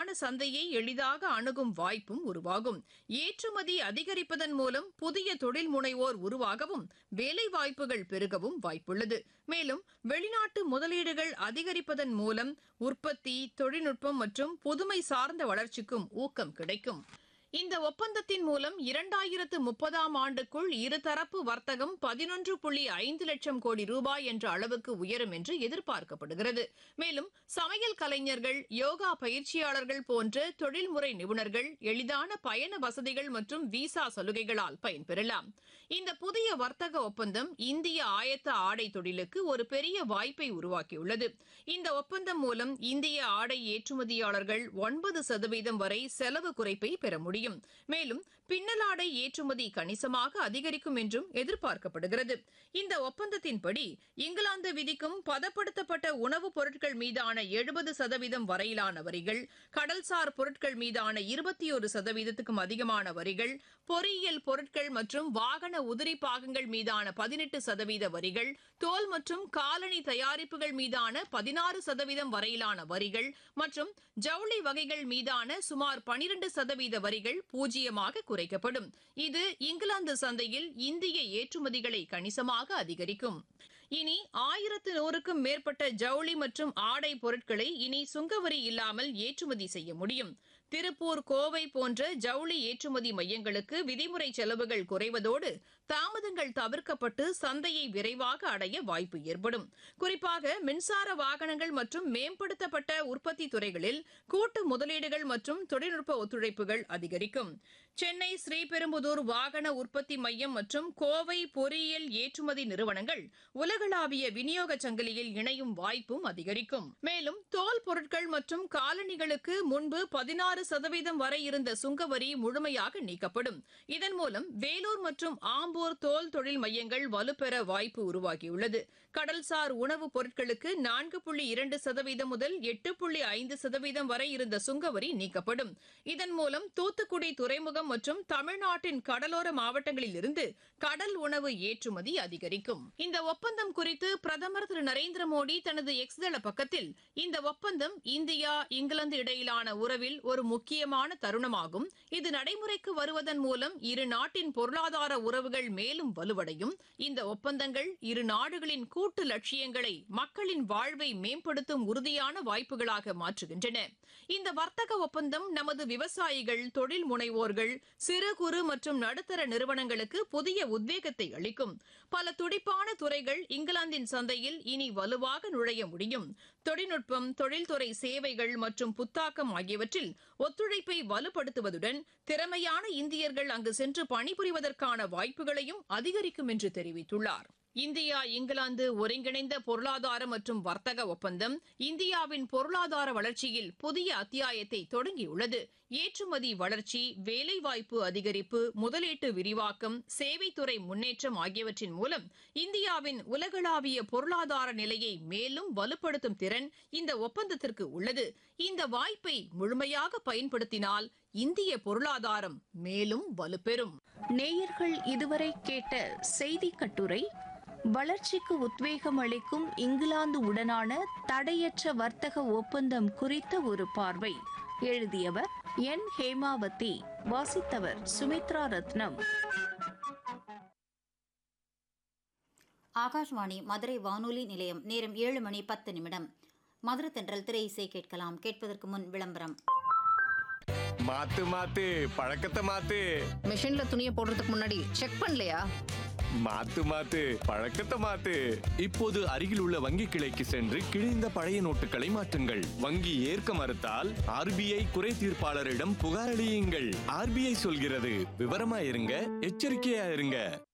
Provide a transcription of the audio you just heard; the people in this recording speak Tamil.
சந்தையை எளிதாக அணுகும் வாய்ப்பும் உருவாகும் ஏற்றுமதி அதிகரிப்பதன் மூலம் புதிய தொழில் முனைவோர் உருவாகவும் வேலை வாய்ப்புகள் பெருகவும் வாய்ப்புள்ளது மேலும் வெளிநாட்டு முதலீடுகள் அதிகரிப்பதன் மூலம் உற்பத்தி தொழில்நுட்பம் மற்றும் புதுமை சார்ந்த வளர்ச்சிக்கும் ஊக்கம் கிடைக்கும் இந்த ஒப்பந்தத்தின் மூலம் இரண்டாயிரத்து முப்பதாம் ஆண்டுக்குள் இருதரப்பு வர்த்தகம் பதினொன்று புள்ளி ஐந்து லட்சம் கோடி ரூபாய் என்ற அளவுக்கு உயரும் என்று எதிர்பார்க்கப்படுகிறது மேலும் சமையல் கலைஞர்கள் யோகா பயிற்சியாளர்கள் போன்ற தொழில்முறை நிபுணர்கள் எளிதான பயண வசதிகள் மற்றும் விசா சலுகைகளால் பயன்பெறலாம் இந்த புதிய வர்த்தக ஒப்பந்தம் இந்திய ஆயத்த ஆடை தொழிலுக்கு ஒரு பெரிய வாய்ப்பை உருவாக்கியுள்ளது இந்த ஒப்பந்தம் மூலம் இந்திய ஆடை ஏற்றுமதியாளர்கள் ஒன்பது சதவீதம் வரை செலவு குறைப்பை பெற முடியும் மேலும் பின்னலாடை ஏற்றுமதி கணிசமாக அதிகரிக்கும் என்றும் எதிர்பார்க்கப்படுகிறது இந்த ஒப்பந்தத்தின்படி இங்கிலாந்து விதிக்கும் பதப்படுத்தப்பட்ட உணவுப் பொருட்கள் மீதான எழுபது சதவீதம் வரையிலான வரிகள் கடல்சார் பொருட்கள் மீதான இருபத்தி ஒரு சதவீதத்துக்கும் அதிகமான வரிகள் பொறியியல் பொருட்கள் மற்றும் வாகன உதிரி பாகங்கள் மீதான பதினெட்டு சதவீத வரிகள் தோல் மற்றும் காலணி தயாரிப்புகள் மீதான பதினாறு சதவீதம் வரையிலான வரிகள் மற்றும் ஜவுளி வகைகள் மீதான சுமார் பனிரெண்டு சதவீத வரிகள் பூஜ்ஜியமாக குறைக்கப்படும் இது இங்கிலாந்து சந்தையில் இந்திய ஏற்றுமதிகளை கணிசமாக அதிகரிக்கும் இனி ஆயிரத்து நூறுக்கும் மேற்பட்ட ஜவுளி மற்றும் ஆடை பொருட்களை இனி சுங்கவரி இல்லாமல் ஏற்றுமதி செய்ய முடியும் திருப்பூர் கோவை போன்ற ஜவுளி ஏற்றுமதி மையங்களுக்கு விதிமுறை செலவுகள் குறைவதோடு தாமதங்கள் தவிர்க்கப்பட்டு சந்தையை விரைவாக அடைய வாய்ப்பு ஏற்படும் குறிப்பாக மின்சார வாகனங்கள் மற்றும் மேம்படுத்தப்பட்ட உற்பத்தி துறைகளில் கூட்டு முதலீடுகள் மற்றும் தொழில்நுட்ப ஒத்துழைப்புகள் அதிகரிக்கும் சென்னை ஸ்ரீபெரும்புதூர் வாகன உற்பத்தி மையம் மற்றும் கோவை பொறியியல் ஏற்றுமதி நிறுவனங்கள் உலகளாவிய விநியோக சங்கிலியில் இணையும் வாய்ப்பும் அதிகரிக்கும் மேலும் தோல் பொருட்கள் மற்றும் காலணிகளுக்கு முன்பு பதினாறு சதவீதம் வரை இருந்த சுங்கவரி முழுமையாக நீக்கப்படும் இதன் மூலம் வேலூர் மற்றும் ஆம்பூர் தோல் தொழில் மையங்கள் வலுப்பெற வாய்ப்பு உருவாகியுள்ளது கடல்சார் உணவுப் பொருட்களுக்கு நான்கு புள்ளி இரண்டு சதவீதம் முதல் எட்டு புள்ளி ஐந்து சதவீதம் வரை இருந்த சுங்கவரி நீக்கப்படும் இதன் மூலம் தூத்துக்குடி துறைமுகம் மற்றும் தமிழ்நாட்டின் கடலோர மாவட்டங்களில் இருந்து கடல் உணவு ஏற்றுமதி அதிகரிக்கும் இந்த ஒப்பந்தம் குறித்து பிரதமர் திரு நரேந்திர மோடி தனது எக்ஸ் தள பக்கத்தில் இந்த ஒப்பந்தம் இந்தியா இங்கிலாந்து இடையிலான உறவில் ஒரு முக்கியமான தருணமாகும் இது நடைமுறைக்கு வருவதன் மூலம் இரு நாட்டின் பொருளாதார உறவுகள் மேலும் வலுவடையும் இந்த ஒப்பந்தங்கள் இரு நாடுகளின் கூட்டு லட்சியங்களை மக்களின் வாழ்வை மேம்படுத்தும் உறுதியான வாய்ப்புகளாக மாற்றுகின்றன இந்த வர்த்தக ஒப்பந்தம் நமது விவசாயிகள் தொழில் முனைவோர்கள் சிறு குறு மற்றும் நடுத்தர நிறுவனங்களுக்கு புதிய உத்வேகத்தை அளிக்கும் பல துடிப்பான துறைகள் இங்கிலாந்தின் சந்தையில் இனி வலுவாக நுழைய முடியும் தொழில்நுட்பம் தொழில்துறை சேவைகள் மற்றும் புத்தாக்கம் ஆகியவற்றில் ஒத்துழைப்பை வலுப்படுத்துவதுடன் திறமையான இந்தியர்கள் அங்கு சென்று பணிபுரிவதற்கான வாய்ப்புகளையும் அதிகரிக்கும் என்று தெரிவித்துள்ளார் இந்தியா இங்கிலாந்து ஒருங்கிணைந்த பொருளாதார மற்றும் வர்த்தக ஒப்பந்தம் இந்தியாவின் பொருளாதார வளர்ச்சியில் புதிய அத்தியாயத்தை தொடங்கியுள்ளது ஏற்றுமதி வளர்ச்சி வேலைவாய்ப்பு அதிகரிப்பு முதலீட்டு விரிவாக்கம் சேவைத்துறை முன்னேற்றம் ஆகியவற்றின் மூலம் இந்தியாவின் உலகளாவிய பொருளாதார நிலையை மேலும் வலுப்படுத்தும் திறன் இந்த ஒப்பந்தத்திற்கு உள்ளது இந்த வாய்ப்பை முழுமையாக பயன்படுத்தினால் இந்திய பொருளாதாரம் மேலும் வலுப்பெறும் நேயர்கள் இதுவரை கேட்ட செய்தி கட்டுரை வளர்ச்சிக்கு உத்வேகம் அளிக்கும் இங்கிலாந்து உடனான தடையற்ற வர்த்தக ஒப்பந்தம் குறித்த ஒரு பார்வை எழுதியவர் என் ஹேமாவதி வாசித்தவர் சுமித்ரா ரத்னம் ஆகாஷ்வாணி மதுரை வானொலி நிலையம் நேரம் ஏழு மணி பத்து நிமிடம் மதுரை தென்றல் திரை இசை கேட்கலாம் கேட்பதற்கு முன் விளம்பரம் மாத்து மாத்து பழக்கத்தை மாத்து மிஷின்ல துணியை போடுறதுக்கு முன்னாடி செக் பண்ணலையா மாத்து மாத்து பழக்கத்தை மாத்து இப்போது அருகில் உள்ள வங்கி கிளைக்கு சென்று கிழிந்த பழைய நோட்டுகளை மாற்றுங்கள் வங்கி ஏற்க மறுத்தால் ஆர்பிஐ குறை தீர்ப்பாளரிடம் புகார் அளியுங்கள் ஆர்பிஐ சொல்கிறது விவரமா இருங்க எச்சரிக்கையா இருங்க